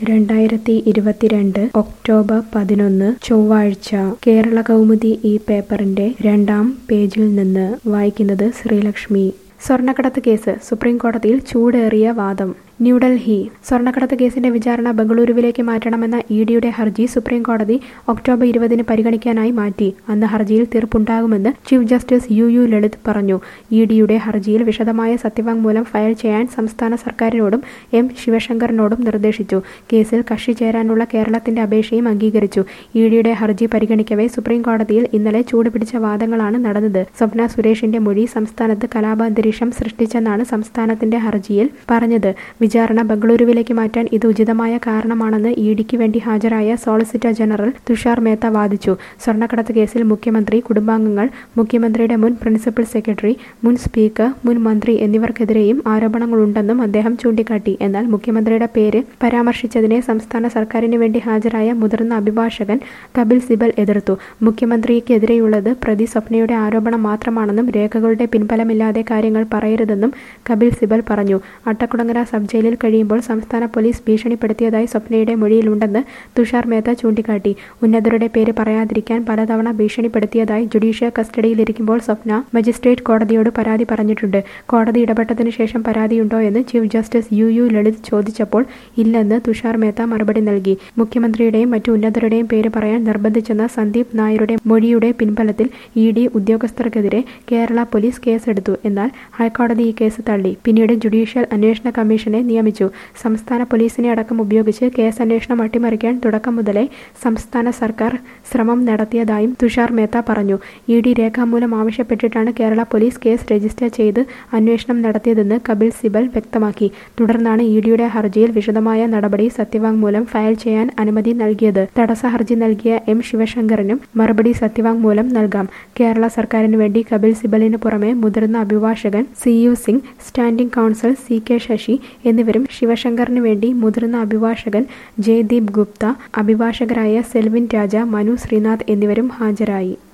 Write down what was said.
രണ്ടായിരത്തി ഇരുപത്തിരണ്ട് ഒക്ടോബർ പതിനൊന്ന് ചൊവ്വാഴ്ച കേരള കൗമുദി ഈ പേപ്പറിന്റെ രണ്ടാം പേജിൽ നിന്ന് വായിക്കുന്നത് ശ്രീലക്ഷ്മി സ്വർണ്ണക്കടത്ത് കേസ് സുപ്രീം കോടതിയിൽ ചൂടേറിയ വാദം ന്യൂഡൽഹി സ്വർണ്ണക്കടത്ത് കേസിന്റെ വിചാരണ ബംഗളൂരുവിലേക്ക് മാറ്റണമെന്ന ഇ ഡിയുടെ ഹർജി സുപ്രീം കോടതി ഒക്ടോബർ ഇരുപതിന് പരിഗണിക്കാനായി മാറ്റി അന്ന് ഹർജിയിൽ തീർപ്പുണ്ടാകുമെന്ന് chief justice U U Lalit പറഞ്ഞു ഇ ഡിയുടെ ഹർജിയിൽ വിശദമായ സത്യവാങ്മൂലം ഫയൽ ചെയ്യാൻ സംസ്ഥാന സർക്കാരിനോടും എം ശിവശങ്കറിനോടും നിർദ്ദേശിച്ചു കേസിൽ കക്ഷി ചേരാനുള്ള കേരളത്തിന്റെ അപേക്ഷയും അംഗീകരിച്ചു ഇ ഡിയുടെ ഹർജി പരിഗണിക്കവേ സുപ്രീം കോടതിയിൽ ഇന്നലെ ചൂടുപിടിച്ച വാദങ്ങളാണ് നടന്നത് സ്വപ്ന സുരേഷിന്റെ മൊഴി സംസ്ഥാനത്ത് കലാപാന്തരീക്ഷം സൃഷ്ടിച്ചെന്നാണ് സംസ്ഥാനത്തിന്റെ ഹർജിയിൽ പറഞ്ഞത് വിചാരണ ബംഗളൂരുവിലേക്ക് മാറ്റാൻ ഇത് ഉചിതമായ കാരണമാണെന്ന് ഇ ഡിക്ക് വേണ്ടി ഹാജരായ സോളിസിറ്റർ ജനറൽ തുഷാർ മേത്ത വാദിച്ചു സ്വർണ്ണക്കടത്ത് കേസിൽ മുഖ്യമന്ത്രി കുടുംബാംഗങ്ങൾ മുഖ്യമന്ത്രിയുടെ മുൻ പ്രിൻസിപ്പൽ സെക്രട്ടറി മുൻ സ്പീക്കർ മുൻ മന്ത്രി എന്നിവർക്കെതിരെയും ആരോപണങ്ങളുണ്ടെന്നും അദ്ദേഹം ചൂണ്ടിക്കാട്ടി എന്നാൽ മുഖ്യമന്ത്രിയുടെ പേര് പരാമർശിച്ചതിനെ സംസ്ഥാന സർക്കാരിന് വേണ്ടി ഹാജരായ മുതിർന്ന അഭിഭാഷകൻ കപിൽ സിബൽ എതിർത്തു മുഖ്യമന്ത്രിക്കെതിരെയുള്ളത് പ്രതി സ്വപ്നയുടെ ആരോപണം മാത്രമാണെന്നും രേഖകളുടെ പിൻബലമില്ലാതെ കാര്യങ്ങൾ പറയരുതെന്നും കപിൽ സിബൽ പറഞ്ഞു അട്ടക്കുളങ്ങര സബ് ജയിലിൽ കഴിയുമ്പോൾ സംസ്ഥാന പോലീസ് ഭീഷണിപ്പെടുത്തിയതായി സ്വപ്നയുടെ മൊഴിയിലുണ്ടെന്ന് തുഷാർ മേത്ത ചൂണ്ടിക്കാട്ടി ഉന്നതരുടെ പേര് പറയാതിരിക്കാൻ പലതവണ ഭീഷണിപ്പെടുത്തിയതായി ജുഡീഷ്യൽ കസ്റ്റഡിയിലിരിക്കുമ്പോൾ സ്വപ്ന മജിസ്ട്രേറ്റ് കോടതിയോട് പരാതി പറഞ്ഞിട്ടുണ്ട് കോടതി ഇടപെട്ടതിനു ശേഷം പരാതിയുണ്ടോ എന്ന് chief justice U U Lalit ചോദിച്ചപ്പോൾ ഇല്ലെന്ന് തുഷാർ മേത്ത മറുപടി നൽകി മുഖ്യമന്ത്രിയുടെയും മറ്റു ഉന്നതരുടെയും പേര് പറയാൻ നിർബന്ധിച്ചെന്ന സന്ദീപ് നായരുടെ മൊഴിയുടെ പിൻബലത്തിൽ ഇ ഡി ഉദ്യോഗസ്ഥർക്കെതിരെ കേരള പോലീസ് കേസെടുത്തു എന്നാൽ ഹൈക്കോടതി ഈ കേസ് തള്ളി പിന്നീട് ജുഡീഷ്യൽ അന്വേഷണ കമ്മീഷനെ നിയമിച്ചു സംസ്ഥാന പോലീസിനെ അടക്കം ഉപയോഗിച്ച് കേസ് അന്വേഷണം അട്ടിമറിക്കാൻ തുടക്കം മുതലേ സംസ്ഥാന സർക്കാർ ശ്രമം നടത്തിയതായും തുഷാർ മേത്ത പറഞ്ഞു ഇ ഡി രേഖാമൂലം ആവശ്യപ്പെട്ടിട്ടാണ് കേരള പോലീസ് കേസ് രജിസ്റ്റർ ചെയ്ത് അന്വേഷണം നടത്തിയതെന്ന് കപിൽ സിബൽ വ്യക്തമാക്കി തുടർന്നാണ് ഇ ഡിയുടെ ഹർജിയിൽ വിശദമായ നടപടി സത്യവാങ്മൂലം ഫയൽ ചെയ്യാൻ അനുമതി നൽകിയത് തടസ്സ ഹർജി നൽകിയ എം ശിവശങ്കറിനും മറുപടി സത്യവാങ്മൂലം നൽകാം കേരള സർക്കാരിന് വേണ്ടി കപിൽ സിബലിന് പുറമെ മുതിർന്ന അഭിഭാഷകൻ C U Singh standing counsel C K Shashi എന്നിവരും ശിവശങ്കറിന് വേണ്ടി മുതിർന്ന അഭിഭാഷകൻ ജയ്ദീപ് ഗുപ്ത അഭിഭാഷകരായ സെൽവിൻ രാജ മനു ശ്രീനാഥ് എന്നിവരും ഹാജരായി